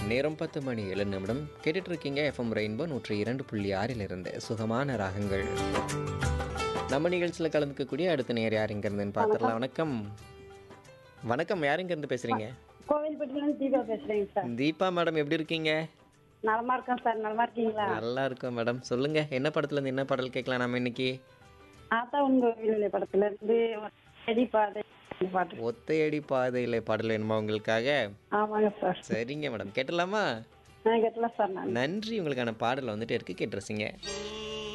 நேரம் பத்து மணி ஏழு நிமிடம் கேட்டுட்டு இருக்கீங்க எஃப்எம் ரெயின்போ நூற்றி இரண்டு புள்ளி ஆறிலிருந்து சுகமான ராகங்கள் நம்ம நிகழ்ச்சியில் கலந்துக்கக்கூடிய அடுத்த நேர் யார் இங்க இருந்துன்னு பார்த்துடலாம் வணக்கம் வணக்கம் யார் இங்க இருந்து பேசுறீங்க கோவில்பட்டியிலேருந்து தீபா பேசுறேங்க சார் தீபா மேடம் எப்படி இருக்கீங்க நலமா இருக்கேன் சார் நலமா இருக்கீங்களா நல்லா இருக்கோம் மேடம் சொல்லுங்க என்ன படத்துல இருந்து என்ன பாடல் கேட்கலாம் நம்ம இன்னைக்கு ஆத்தா உங்க கோவில் படத்துல இருந்து செடி பாதை இந்த பாட்டு ஒத்தையடி பாதையில பாடல் வேணுமா உங்களுக்காக ஆமாங்க சார் சரிங்க மேடம் கேட்டலாமா நான் கேட்டலாம் சார் நான் நன்றி உங்களுக்கான பாடல் வந்துட்டு இருக்கு கேட்டுருச்சிங்க